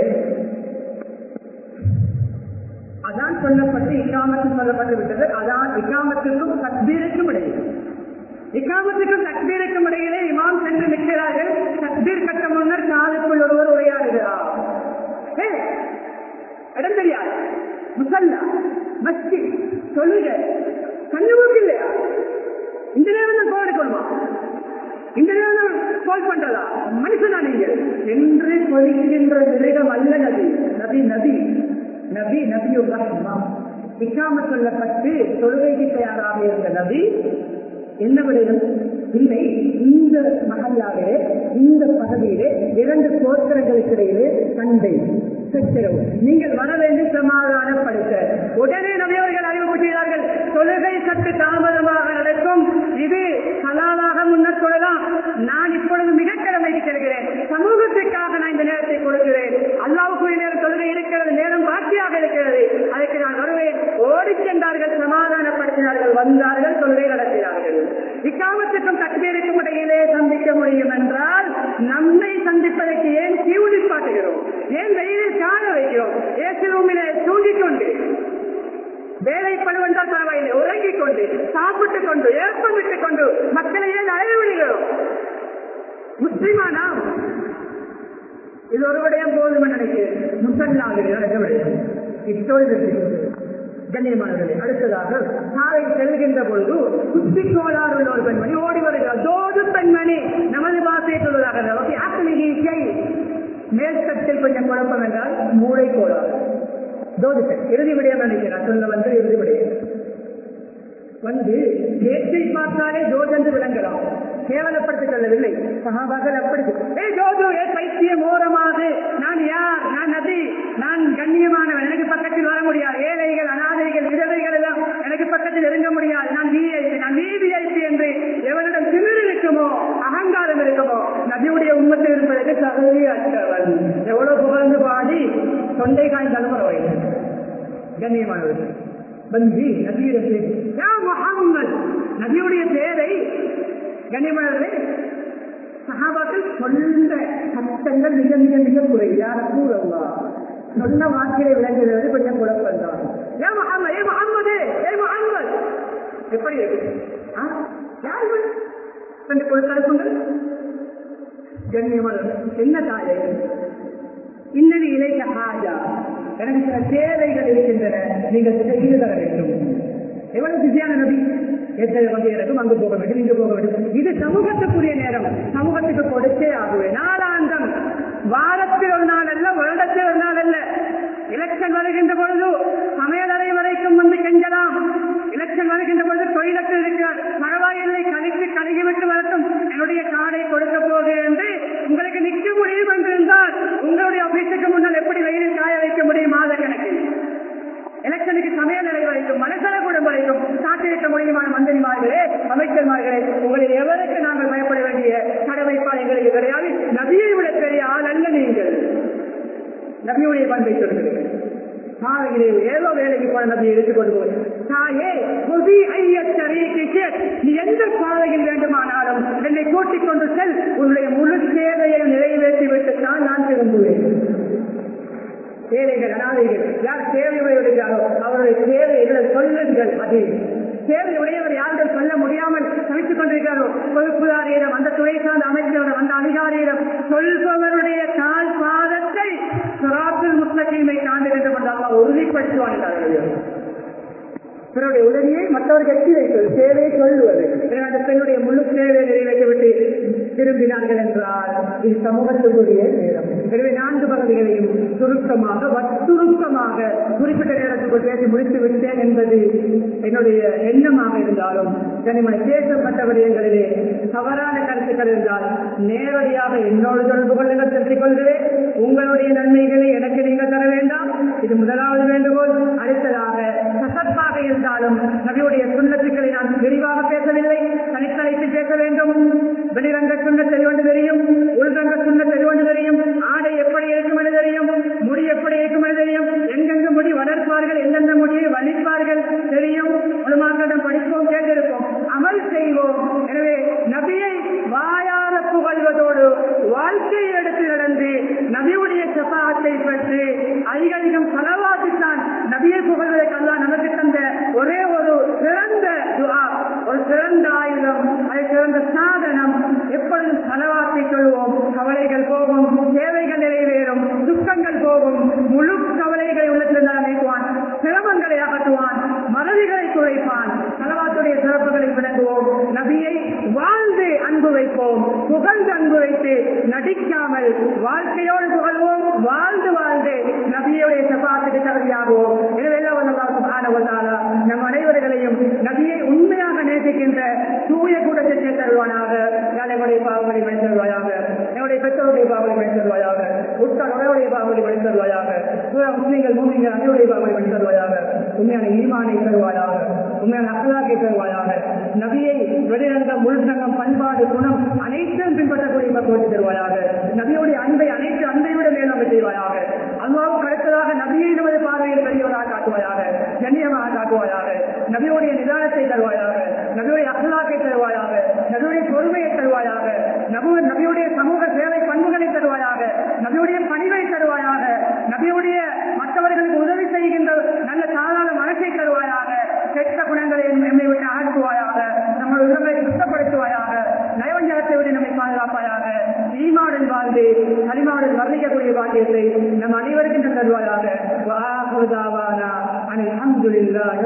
அதான் சொல்லப்பட்டு இக்காமத்தில் சொல்லப்பட்டு விட்டது அதான் இக்காமத்திற்கும் தக்பீருக்கும் இடையே இக்காமத்துக்கும் தக்பீருக்கும் இடையிலே இமாம் சென்று நிற்கிறார்கள் தக்பீர் கட்ட முன்னர் காலுக்குள் ஒருவர் உரையாடுகிறார் ஏ, இடம் தெரியாது முசல்லா மஸ்தி தொழுக கண்ணுமுக்கு இல்லையா இந்த நேரம் தான் கோல் எடுக்கணுமா இந்த நேரம் கோல் பண்றதா மனுஷனா நீங்க என்று கொதிக்கின்ற மிருகம் அல்ல நபி நபி நபி நபி நபியுர் ரஹ்மா இக்காம சொல்லப்பட்டு தொழுகைக்கு தயாராக இருந்த நபி என்ன விடையும் இல்லை இந்த மகல்லாவிலே இந்த பகுதியிலே இரண்டு கோத்திரங்களுக்கு இடையிலே சண்டை சச்சரவு நீங்கள் வர வேண்டும் சமாதானப்படுத்த உடனே நபியவர்கள் அறிவுறுத்தினார்கள் தொழுகை சற்று தாமதமாக நடக்கும் இது ஹலாலாக முன்னர் சொல்லலாம் நான் இப்பொழுது மிக கடமைக்கு செல்கிறேன் சமூகத்திற்காக நான் இந்த நேரத்தை கொடுக்கிறேன் அல்லாவுக்குரிய நேரம் தொழுகை இருக்கிறது நேரம் பாக்கியாக இருக்கிறது அதற்கு நான் வருவேன் ஓடிச் சென்றார்கள் சமாதானப்படுத்தினார்கள் வந்தார்கள் தொழுகை நடத்தினார்கள் இக்காமத்துக்கும் தக்பீருக்கும் இடையிலே சந்திக்க முடியும் என்றால் நம்மை சந்திப்பதற்கு ஏன் கியூ நிப்பாட்டுகிறோம் ஏன் வெயிலில் காய வைக்கிறோம் ஏசி ரூமிலே தூங்கிக் கொண்டு வேலை பழுவென்றால் பரவாயில்லை உறங்கிக் கொண்டு சாப்பிட்டுக் கொண்டு ஏற்பமிட்டுக் கொண்டு மக்களை ஏன் அழைவு விடுகிறோம் முஸ்லிமா நாம் இது ஒரு விடயம் போதும் நினைக்கிறேன் முசல்லாவில் நடக்க விடயம் இத்தோடு நிறுத்திக் கண்ணியமானவர்களே அடுத்ததாக சாலை செல்கின்ற பொழுது குத்தி கோளாறு உள்ள ஒரு பெண்மணி ஓடி வருகிறார் தோது பெண்மணி நமது பாசையை சொல்வதாக நமக்கு ஆக்கிலிகி கை மேல்தட்டில் கொஞ்சம் குழப்பம் என்றால் மூளை கோளாறு தோது பெண் இறுதி விடயம் நினைக்கிறேன் சொல்ல வந்து இறுதி விடயம் வந்து ஏற்றை பார்த்தாலே ஜோத் என்று விளங்கலாம் கேவலப்படுத்த சொல்லவில்லை சகாபாக்கள் அப்படி ஏ ஜோஜோ ஏ பைத்தியம் ஓரமாக நான் யார் நான் நதி நான் கண்ணியமானவன் எனக்கு பக்கத்தில் வர முடியாது ஏழைகள் அனாதைகள் விதவைகள் எல்லாம் எனக்கு பக்கத்தில் இறங்க முடியாது நான் விஐபி நான் விவிஐபி என்று எவனிடம் திமிர் இருக்குமோ அகங்காரம் இருக்குமோ நபியுடைய உண்மத்தில் இருப்பதற்கு தகுதி அற்றவன் எவ்வளவு புகழ்ந்து பாடி தொண்டை காய்ந்தாலும் பரவாயில்லை கண்ணியமானவர்கள் வந்து நபியிடத்தில் யா முஹம்மத் நபியுடைய பேரை கண்ணியமானவர்களே சஹாபாக்கள் சொல்ல சத்தங்கள் மிக மிக மிக குறை யார கூறவா சொன்ன வாக்கிலே விளங்குகிறது கொஞ்சம் குழப்பம் தான் ஏ முகம்மது ஏ முகம்மது ஏ முகம்மது எப்படி இருக்கு ஆ? யார் இவன்? ரெண்டு கொடுத்தடுப்புங்கள் கண்ணியமான என்ன தாயை இன்னது இலைக்க ஹாஜா எனக்கு சில தேவைகள் இருக்கின்றன நீங்கள் செய்து தர வேண்டும் எவ்வளவு பிஸியான நபி எத்தனை வந்து எனக்கும் அங்கு போக வேண்டும் இங்கு போக வேண்டும் இது சமூகத்துக்குரிய நேரம் சமூகத்துக்கு கொடுத்தே ஆகுவேன் நாளாந்தம் வாரத்தில் ஒரு நாள் அல்ல வருடத்தில் ஒரு நாள் அல்ல எலெக்ஷன் வருகின்ற பொழுது சமையலறை வரைக்கும் வந்து கெஞ்சலாம் எலெக்ஷன் வருகின்ற பொழுது தொழிலுக்கு இருக்கிறார் பரவாயில்லை கழித்து கழுகிவிட்டு வரட்டும் என்னுடைய கார்டை கொடுக்க போகிறேன் என்று உங்களுக்கு நிற்க முடியும் என்றிருந்தால் உங்களுடைய ஆபீஸுக்கு முன்னால் எப்படி வெயிலில் காய வைக்க முடியும் மாதிரி எனக்கு எலெக்ஷனுக்கு சமையல் நிலை வரைக்கும் மனசல குடும்பம் வரைக்கும் காத்திருக்க முடியுமான மந்திரிமார்களே அமைச்சர்மார்களே உங்களில் எவருக்கு நாங்கள் பயப்பட வேண்டிய கடமைப்பால் எங்களுக்கு கிடையாது நபியை விட பெரிய ஆள் அல்ல நீங்கள் நபியுடைய பண்பை சொல்கிறேன் காலையிலே ஏதோ வேலைக்கு போன நபியை எடுத்துக்கொண்டு போய் தாயே புதி ஐயத்தரீக்கு நீ எந்த பாதையில் வேண்டுமானாலும் என்னை கூட்டிக் கொண்டு செல் உன்னுடைய முழு சேவையை நிறைவேற்றி விட்டு தான் நான் திரும்புவேன் சேவைகள் அனாதைகள் யார் சேவை உடையவர்களோ அவருடைய சேவைகளை சொல்லுங்கள் அது சேவை உடையவர் யாருடன் சொல்ல முடியாமல் தவித்துக் கொண்டிருக்கிறாரோ பொறுப்புதாரியிடம் அந்த துறை சார்ந்த அமைச்சரிடம் அந்த அதிகாரியிடம் சொல்பவருடைய கால் பாதத்தை சுராத்தில் முஸ்லீமை தாண்ட வேண்டும் என்று அல்லா உறுதிப்படுத்துவார்கள் பிறருடைய உதவியை மற்றவர்கள் எட்டி வைப்பது சேவையை சொல்லுவது எனவே அந்த பெண்ணுடைய முழு சேவையை நிறைவேற்றிவிட்டு திரும்பினார்கள் என்றால் இது சமூகத்துக்குரிய நேரம் எனவே நான்கு பகுதிகளையும் சுருக்கமாக வச்சுருக்கமாக குறிப்பிட்ட நேரத்துக்குள் பேசி முடித்து விட்டேன் என்பது என்னுடைய எண்ணமாக இருந்தாலும் கனிமனை பேசப்பட்ட விடயங்களிலே தவறான கருத்துக்கள் இருந்தால் நேரடியாக என்னோடு தொடர்பு கொள்ளுங்கள் தெரிவித்துக் கொள்கிறேன் உங்களுடைய நன்மைகளை எனக்கு நீங்கள் தர வேண்டாம் இது முதலாவது வேண்டுகோள் அடுத்ததாக கசப்பாக இருந்தாலும் நபியுடைய சுண்ணத்துக்களை நான் விரிவாக பேசவில்லை தனித்தலைத்து பேச வேண்டும் வெளிரங்க சுண்ண தெரிவது தெரியும் உள்ரங்க சுண்ண தெரிவது தெரியும் ஆடை எப்படி இருக்கும் என்று தெரியும் முடி எப்படி இருக்கும் என்று தெரியும் எங்கெங்கு முடி வளர்ப்பார்கள் எந்தெந்த முடியை வலிப்பார்கள் தெரியும் உலமாக்களிடம் படிப்போம் கேட்டிருப்போம் அமல் செய்வோம் எனவே நபியை வாயார புகழ்வதோடு வாழ்க்கையை எடுத்து நடந்து நபியுடைய சபாத்தை பெற்று அதிக அதிகம் செலவாக்கித்தான் நபியை புகழ்வதற்கு அல்லா நமக்கு தந்த ஒரே ஒரு சிறந்த துஆ ஒரு சிறந்த ஆயுதம் அது சிறந்த சாதனம் எப்பொழுதும் செலவாக்கை சொல்வோம் கவலைகள் போகும் தேவைகள் நிறைவேறும் துக்கங்கள் போகும் முழு கவலைகளை உள்ளத்திலிருந்தால் நீக்குவான் சிரமங்களை அகற்றுவான் மறதிகளை குறைப்பான் செலவாத்துடைய சிறப்புகளை விளங்குவோம் நபியை வாழ்ந்து அன்பு வைப்போம் புகழ்ந்து அன்பு வைத்து நடிக்காமல் வாழ்க்கையோடு புகழ்வோம் வாழ்ந்து வாழ்ந்து நபியுடைய சபாத்துக்கு தகுதியாகுவோம் எனவே சுபானவத்தாலா நம் அனைவர்களையும் நபியை உண்மையாக நேசிக்கின்ற தூய கூட்டத்தை தருவானாக எங்களுடைய பாவங்களை மணி தருவாயாக என்னுடைய பெற்றோருடைய பாவங்களை மணி தருவாயாக உட்கார் உறவுடைய பாவங்களை மணி தருவாயாக முஸ்லீம்கள் மூமிங்கள் அனைவருடைய பாவங்களை மணி தருவாயாக உண்மையான ஈமானை தருவாயாக உண்மையான அகலாக்கை தருவாயாக நபியை வெளிரங்கம் உள்ரங்கம் பண்பாடு குணம் அனைத்தும் பின்பற்றக்கூடிய பக்குவத்தை தருவாயாக நபியுடைய அன்பை அனைத்து அன்பை விட மேலாக செய்வாயாக அல்லாவுக்கு அடுத்ததாக நபியை நமது பார்வையில் பெரியவராக காட்டுவாயாக கண்ணியமாக காட்டுவாயாக நபியுடைய நிதானத்தை தருவாயாக நபியுடைய அகலாக்கை தருவாயாக நபியுடைய பொறுமையை தருவாயாக நபு நபியுடைய சமூக சேவை பண்புகளை தருவாயாக நபியுடைய பணிவை தருவாயாக நபியுடைய மற்றவர்களுக்கு உதவி செய்கின்ற நல்ல சாதாரண மனசை தருவாயாக கெட்ட குணங்களை நம்மை விட்டு அகற்றுவாயாக நம்முடைய உறவை சுத்தப்படுத்துவாயாக நயவஞ்சகத்தை விட்டு நம்மை பாதுகாப்பாயாக ஈமாவுடன் வாழ்ந்து களிமாவுடன் வர்ணிக்கக்கூடிய பாக்கியத்தை நம் அனைவருக்கும் தருவாயாக அனில் அஹமதுல்லா